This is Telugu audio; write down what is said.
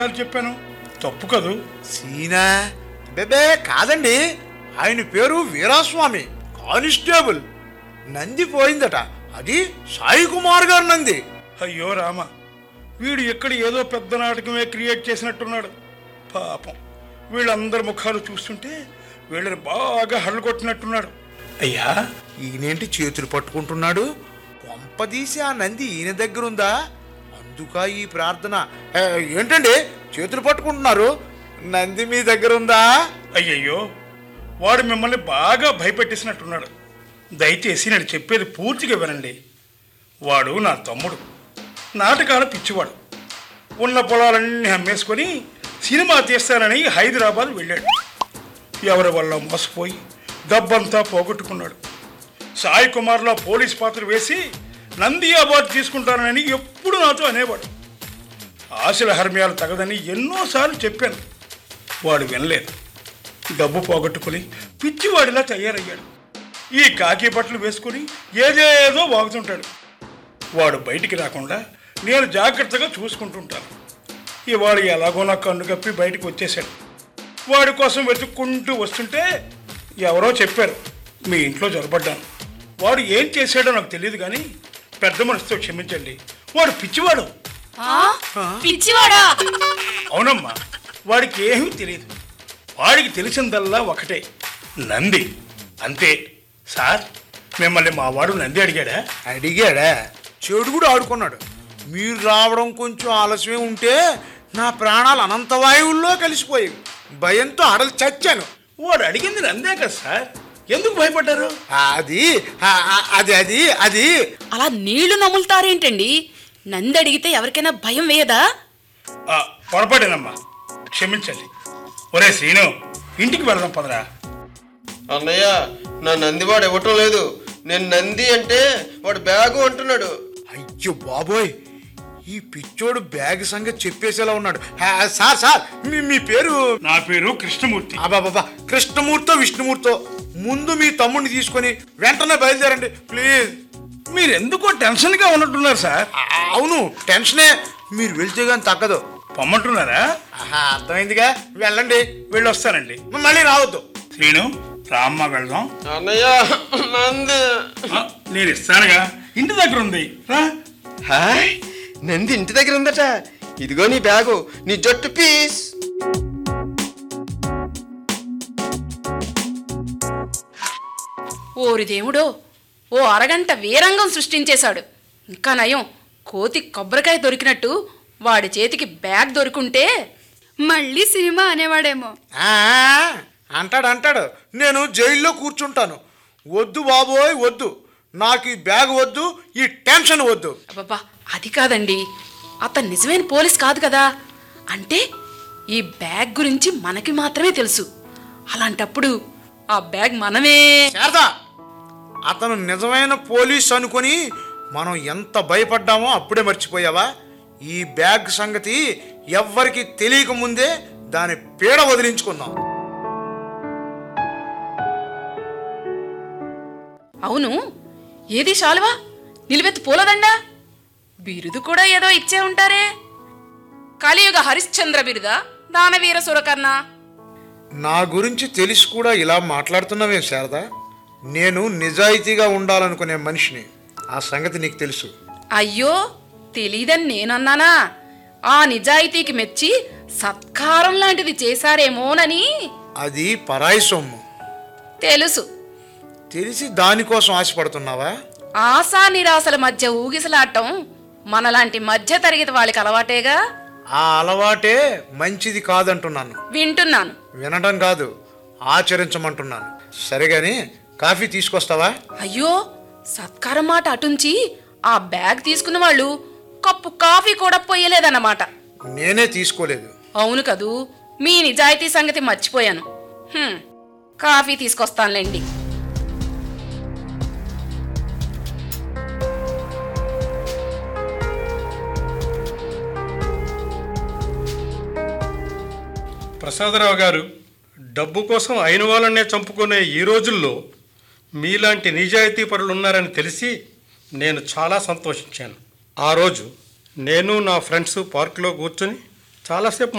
సార్లు చెప్పాను తప్పు కదూ సీనా బెబే కాదండి ఆయన పేరు వీరాస్వామి కానిస్టేబుల్ నంది పోయిందట అది సాయి కుమార్ గారు నంది అయ్యో రామ వీడు ఎక్కడ ఏదో పెద్ద నాటకమే క్రియేట్ చేసినట్టున్నాడు పాపం వీళ్ళందరి ముఖాలు చూస్తుంటే వీళ్ళని బాగా హళ్ళు కొట్టినట్టున్నాడు అయ్యా ఈయనేంటి చేతులు పట్టుకుంటున్నాడు కొంపదీసి ఆ నంది ఈయన దగ్గర ఉందా అందుక ఈ ప్రార్థన ఏ, ఏంటండి చేతులు పట్టుకుంటున్నారు నంది మీ దగ్గర ఉందా అయ్యయ్యో వాడు మిమ్మల్ని బాగా భయపెట్టేసినట్టున్నాడు దయచేసి నేను చెప్పేది పూర్తిగా వినండి వాడు నా తమ్ముడు నాటకాల పిచ్చివాడు ఉన్న పొలాలన్నీ అమ్మేసుకొని సినిమా తీస్తానని హైదరాబాద్ వెళ్ళాడు ఎవరి వల్ల మోసపోయి డబ్బంతా పోగొట్టుకున్నాడు సాయి కుమార్లో పోలీస్ పాత్ర వేసి నంది అవార్డు తీసుకుంటానని ఎప్పుడు నాతో అనేవాడు ఆశల హర్మ్యాలు తగదని ఎన్నోసార్లు చెప్పాను వాడు వినలేదు డబ్బు పోగొట్టుకుని పిచ్చివాడిలా తయారయ్యాడు ఈ కాకి బట్టలు వేసుకుని ఏదేదో వాగుతుంటాడు వాడు బయటికి రాకుండా నేను జాగ్రత్తగా చూసుకుంటుంటాను ఇవాళ ఎలాగో నా కన్ను కప్పి బయటకు వచ్చేసాడు వాడి కోసం వెతుక్కుంటూ వస్తుంటే ఎవరో చెప్పారు మీ ఇంట్లో జొరబడ్డాను వాడు ఏం చేశాడో నాకు తెలియదు కానీ పెద్ద మనసుతో క్షమించండి వాడు పిచ్చివాడు ఆ? పిచ్చివాడా అవునమ్మా వాడికి ఏమీ తెలియదు వాడికి తెలిసిందల్లా ఒకటే నంది అంతే సార్ మిమ్మల్ని మా వాడు నంది అడిగాడా అడిగాడా చెడు కూడా ఆడుకున్నాడు మీరు రావడం కొంచెం ఆలస్యమే ఉంటే నా ప్రాణాలు అనంత వాయువుల్లో కలిసిపోయేవి భయంతో అడలు చచ్చాను వాడు అడిగింది నందే కదా సార్ ఎందుకు భయపడ్డారు అది ఆ, ఆ, అది అది అది అలా నీళ్లు నములుతారేంటండి నంది అడిగితే ఎవరికైనా భయం వేయదా ఆ, పొరపాటేనమ్మా క్షమించండి ఒరే శ్రీను ఇంటికి వెళదాం పదరా అన్నయ్య నా నంది వాడు ఇవ్వటం లేదు నేను నంది అంటే వాడు బ్యాగు అంటున్నాడు అయ్యో బాబోయ్ ఈ పిచ్చోడు బ్యాగ్ సంగతి చెప్పేసేలా ఉన్నాడు ఆ, సార్ సార్ మీ మీ పేరు నా పేరు కృష్ణమూర్తి అబాబాబా కృష్ణమూర్తో విష్ణుమూర్తో ముందు మీ తమ్ముడిని తీసుకొని వెంటనే బయలుదేరండి ప్లీజ్ మీరు ఎందుకో టెన్షన్గా ఉన్నట్టున్నారు సార్ ఆ, అవును టెన్షనే మీరు వెళ్తే కానీ తగ్గదు పొమ్మంటున్నారా ఆహా, అర్థమైందిగా వెళ్ళండి వెళ్ళొస్తానండి మళ్ళీ రావద్దు శ్రీను రామ్మ వెళ్దాం అన్నయ్య నంది ఆ, నేను ఇస్తానుగా ఇంటి దగ్గర ఉంది రా హాయ్ నంది ఇంటి దగ్గర ఉందట ఇదిగో నీ బ్యాగు నీ జట్టు పీస్ ఓరి దేవుడో ఓ అరగంట వీరంగం సృష్టించేశాడు ఇంకా నయం కోతి కొబ్బరికాయ దొరికినట్టు వాడి చేతికి బ్యాగ్ దొరుకుంటే మళ్ళీ సినిమా అనేవాడేమో ఆ, అంటాడు అంటాడు నేను జైల్లో కూర్చుంటాను వద్దు బాబోయ్ వద్దు నాకు ఈ బ్యాగ్ వద్దు ఈ టెన్షన్ వద్దు అబ్బబ్బా అది కాదండి అతను నిజమైన పోలీస్ కాదు కదా అంటే ఈ బ్యాగ్ గురించి మనకి మాత్రమే తెలుసు అలాంటప్పుడు ఆ బ్యాగ్ మనమే శారదా అతను నిజమైన పోలీస్ అనుకొని మనం ఎంత భయపడ్డామో అప్పుడే మర్చిపోయావా ఈ బ్యాగ్ సంగతి ఎవ్వరికి తెలియక ముందే దాని పీడ వదిలించుకుందాం అవును ఏది శాలువా నిలువెత్తు పూలదండా బిరుదు కూడా ఏదో ఇచ్చే ఉంటారే కలియుగ హరిశ్చంద్ర బిరుదా దానవీర సురకర్ణ నా గురించి తెలిసి కూడా ఇలా మాట్లాడుతున్నావే శారదా నేను నిజాయితీగా ఉండాలనుకునే మనిషిని ఆ సంగతి నీకు తెలుసు అయ్యో తెలీదని నేనన్నానా ఆ నిజాయితీకి మెచ్చి సత్కారం లాంటిది చేశారేమోనని అది పరాయి సొమ్ము తెలుసు తెలిసి దానికోసం ఆశపడుతున్నావా ఆశా నిరాశల మధ్య ఊగిసలాడటం మనలాంటి మధ్య తరగతి వాళ్ళకి అలవాటేగా ఆ అలవాటే మంచిది కాదంటున్నాను వింటున్నాను వినడం కాదు ఆచరించమంటున్నాను సరేగాని కాఫీ తీసుకొస్తావా అయ్యో సత్కారం మాట అటుంచి ఆ బ్యాగ్ తీసుకున్న వాళ్ళు కప్పు కాఫీ కూడా పొయ్యలేదన్నమాట నేనే తీసుకోలేదు అవును కదూ మీ నిజాయితీ సంగతి మర్చిపోయాను హ్మ్, కాఫీ తీసుకొస్తానులేండి ప్రసాదరావు గారు డబ్బు కోసం అయిన వాళ్ళనే చంపుకునే ఈ రోజుల్లో మీలాంటి నిజాయితీ పరులు ఉన్నారని తెలిసి నేను చాలా సంతోషించాను ఆ రోజు నేను నా ఫ్రెండ్స్ పార్కులో కూర్చొని చాలాసేపు